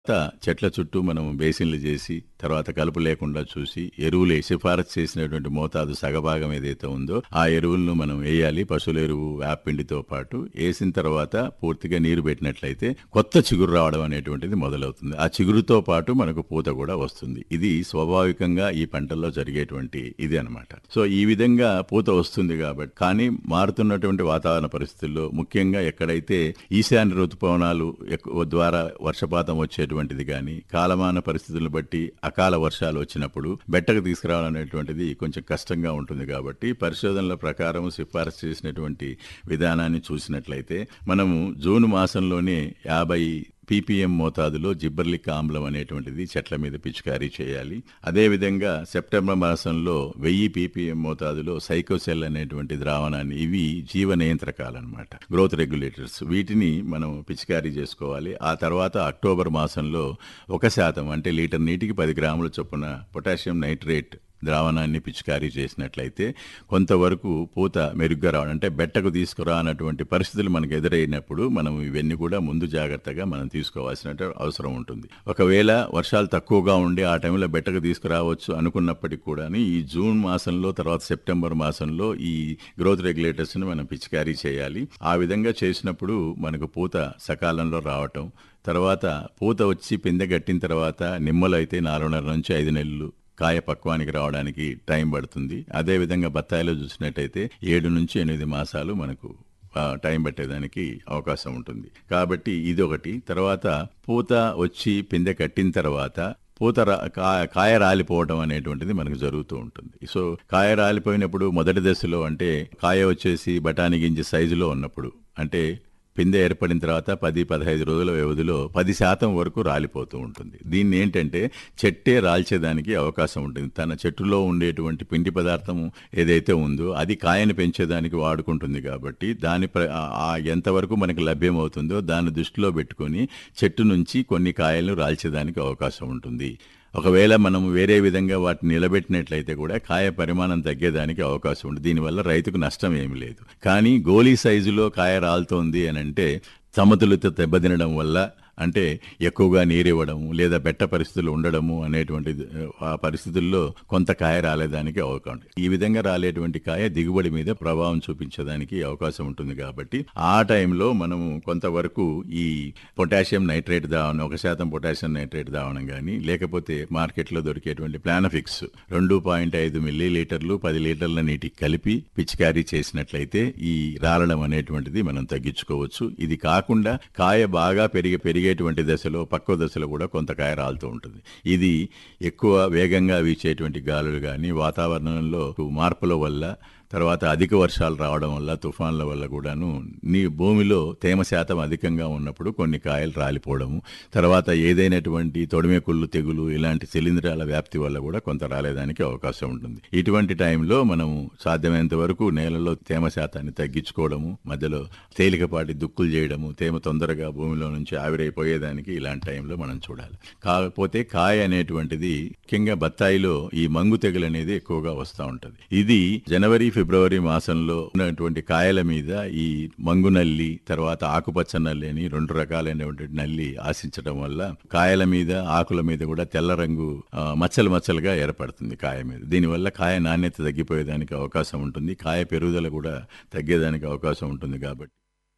తర్వాత చెట్ల చుట్టూ మనం బేసిన్లు చేసి తర్వాత కలుపు లేకుండా చూసి ఎరువులు సిఫారసు చేసినటువంటి మోతాదు సగభాగం ఏదైతే ఉందో ఆ ఎరువులను మనం వేయాలి పశువుల ఎరువు వేపిండితో పాటు వేసిన తర్వాత పూర్తిగా నీరు పెట్టినట్లయితే కొత్త చిగురు రావడం అనేటువంటిది మొదలవుతుంది ఆ చిగురుతో పాటు మనకు పూత కూడా వస్తుంది ఇది స్వాభావికంగా ఈ పంటల్లో జరిగేటువంటి ఇది అన్నమాట సో ఈ విధంగా పూత వస్తుంది కాబట్టి కానీ మారుతున్నటువంటి వాతావరణ పరిస్థితుల్లో ముఖ్యంగా ఎక్కడైతే ఈశాన్య ఋతుపవనాలు ఎక్కువ ద్వారా వర్షపాతం వచ్చేటువంటిది కానీ కాలమాన పరిస్థితులను బట్టి అకాల వర్షాలు వచ్చినప్పుడు బెట్టకు తీసుకురావడం అనేటువంటిది కొంచెం కష్టంగా ఉంటుంది కాబట్టి పరిశోధనల ప్రకారం సిఫారసు చేసినటువంటి విధానాన్ని చూసినట్లయితే మనము జూన్ మాసంలోనే యాభై పీపీఎం మోతాదులో జిబ్బర్లిక్ ఆమ్లం అనేటువంటిది చెట్ల మీద పిచికారీ చేయాలి అదేవిధంగా సెప్టెంబర్ మాసంలో వెయ్యి పీపీఎం మోతాదులో సైకోసెల్ అనేటువంటి ద్రావణాన్ని ఇవి జీవ నియంత్రకాలన్నమాట గ్రోత్ రెగ్యులేటర్స్ వీటిని మనం పిచికారీ చేసుకోవాలి ఆ తర్వాత అక్టోబర్ మాసంలో ఒక శాతం అంటే లీటర్ నీటికి పది గ్రాముల చొప్పున పొటాషియం నైట్రేట్ ద్రావణాన్ని పిచికారీ చేసినట్లయితే కొంతవరకు పూత మెరుగ్గా రావడం అంటే బెట్టకు తీసుకురానటువంటి పరిస్థితులు మనకు ఎదురైనప్పుడు మనం ఇవన్నీ కూడా ముందు జాగ్రత్తగా మనం తీసుకోవాల్సిన అవసరం ఉంటుంది ఒకవేళ వర్షాలు తక్కువగా ఉండి ఆ టైంలో బెట్టకు తీసుకురావచ్చు అనుకున్నప్పటికీ కూడా ఈ జూన్ మాసంలో తర్వాత సెప్టెంబర్ మాసంలో ఈ గ్రోత్ రెగ్యులేటర్స్ని మనం పిచికారీ చేయాలి ఆ విధంగా చేసినప్పుడు మనకు పూత సకాలంలో రావటం తర్వాత పూత వచ్చి పిందె గట్టిన తర్వాత నిమ్మలు అయితే నాలుగున్నర నుంచి ఐదు నెలలు కాయ పక్వానికి రావడానికి టైం పడుతుంది అదేవిధంగా బత్తాయిలో చూసినట్టయితే ఏడు నుంచి ఎనిమిది మాసాలు మనకు ఆ, టైం పట్టేదానికి అవకాశం ఉంటుంది కాబట్టి ఇది ఒకటి తర్వాత పూత వచ్చి పిందె కట్టిన తర్వాత పూత రా- కా- కాయ రాలిపోవడం అనేటువంటిది మనకు జరుగుతూ ఉంటుంది సో కాయ రాలిపోయినప్పుడు మొదటి దశలో అంటే కాయ వచ్చేసి బఠానీ గింజ సైజులో ఉన్నప్పుడు అంటే పిందె ఏర్పడిన తర్వాత పది పదహైదు రోజుల వ్యవధిలో పది శాతం వరకు రాలిపోతూ ఉంటుంది దీన్ని ఏంటంటే చెట్టే రాల్చేదానికి అవకాశం ఉంటుంది తన చెట్టులో ఉండేటువంటి పిండి పదార్థం ఏదైతే ఉందో అది కాయను పెంచేదానికి వాడుకుంటుంది కాబట్టి దాని ప్ర ఆ- ఆ ఎంతవరకు మనకు లభ్యమవుతుందో దాన్ని దృష్టిలో పెట్టుకొని చెట్టు నుంచి కొన్ని కాయలను రాల్చేదానికి అవకాశం ఉంటుంది ఒకవేళ మనం వేరే విధంగా వాటిని నిలబెట్టినట్లయితే కూడా కాయ పరిమాణం తగ్గేదానికి అవకాశం ఉంది దీనివల్ల రైతుకు నష్టం ఏమీ లేదు కానీ గోలీ సైజులో కాయ రాలుతోంది అని అంటే సమతులిత దెబ్బతినడం వల్ల అంటే ఎక్కువగా నీరివ్వడం లేదా బెట్ట పరిస్థితులు ఉండడము అనేటువంటి ఆ పరిస్థితుల్లో కొంత కాయ రాలేదానికి అవకాశం ఉంది. ఈ విధంగా రాలేటువంటి కాయ దిగుబడి మీద ప్రభావం చూపించడానికి అవకాశం ఉంటుంది కాబట్టి ఆ టైంలో మనము కొంతవరకు ఈ పొటాషియం నైట్రేట్ దావనం ఒక శాతం పొటాషియం నైట్రేట్ దావనం కానీ లేకపోతే మార్కెట్లో దొరికేటువంటి ప్లానఫిక్స్ రెండు పాయింట్ ఐదు మిల్లీ లీటర్లు పది లీటర్ల నీటికి కలిపి పిచికారీ చేసినట్లయితే ఈ రాలడం అనేటువంటిది మనం తగ్గించుకోవచ్చు ఇది కాకుండా కాయ బాగా పెరిగి పెరిగేటువంటి దశలో పక్వ దశలో కూడా కొంత కాయ రాలుతూ ఉంటుంది ఇది ఎక్కువ వేగంగా వీచేటువంటి గాలులు కానీ వాతావరణంలో మార్పుల వల్ల తర్వాత అధిక వర్షాలు రావడం వల్ల తుఫాన్ల వల్ల కూడాను నీ భూమిలో తేమ శాతం అధికంగా ఉన్నప్పుడు కొన్ని కాయలు రాలిపోవడము తర్వాత ఏదైనటువంటి తొడిమె కుళ్ళు తెగులు ఇలాంటి శిలీంధ్రాల వ్యాప్తి వల్ల కూడా కొంత రాలేదానికి అవకాశం ఉంటుంది ఇటువంటి టైంలో మనము సాధ్యమైనంత వరకు నేలలో తేమ శాతాన్ని తగ్గించుకోవడము మధ్యలో తేలికపాటి దుక్కులు చేయడము తేమ తొందరగా భూమిలో నుంచి ఆవిరైపోయేదానికి ఇలాంటి టైంలో మనం చూడాలి కాకపోతే కాయ అనేటువంటిది ముఖ్యంగా బత్తాయిలో ఈ మంగు తెగులు అనేది ఎక్కువగా వస్తూ ఉంటుంది ఇది జనవరి ఫిబ్రవరి మాసంలో ఉన్నటువంటి కాయల మీద ఈ మంగు నల్లి తర్వాత ఆకుపచ్చ నల్లి అని రెండు రకాలైనటువంటి నల్లి ఆశించడం వల్ల కాయల మీద ఆకుల మీద కూడా తెల్ల రంగు ఆ, మచ్చలు మచ్చలుగా ఏర్పడుతుంది కాయ మీద దీనివల్ల కాయ నాణ్యత తగ్గిపోయేదానికి అవకాశం ఉంటుంది కాయ పెరుగుదల కూడా తగ్గేదానికి అవకాశం ఉంటుంది కాబట్టి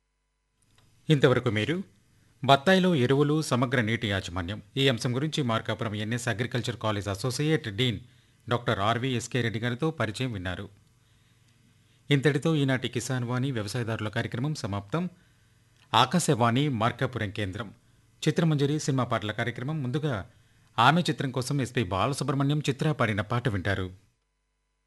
ఇంతవరకు మీరు బత్తాయిలో ఎరువులు సమగ్ర నీటి యాజమాన్యం ఈ అంశం గురించి Markapuram NS agriculture college associate dean doctor RV SK Reddy గారితో పరిచయం విన్నారు ఇంతటితో ఈనాటి కిసాన్ వాణి వ్యవసాయదారుల కార్యక్రమం సమాప్తం ఆకాశవాణి మార్కాపురం కేంద్రం చిత్రమంజరి సినిమా పాటల కార్యక్రమం ముందుగా ఆమె చిత్రం కోసం ఎస్పి బాలసుబ్రహ్మణ్యం చిత్ర పాడిన పాట వింటారు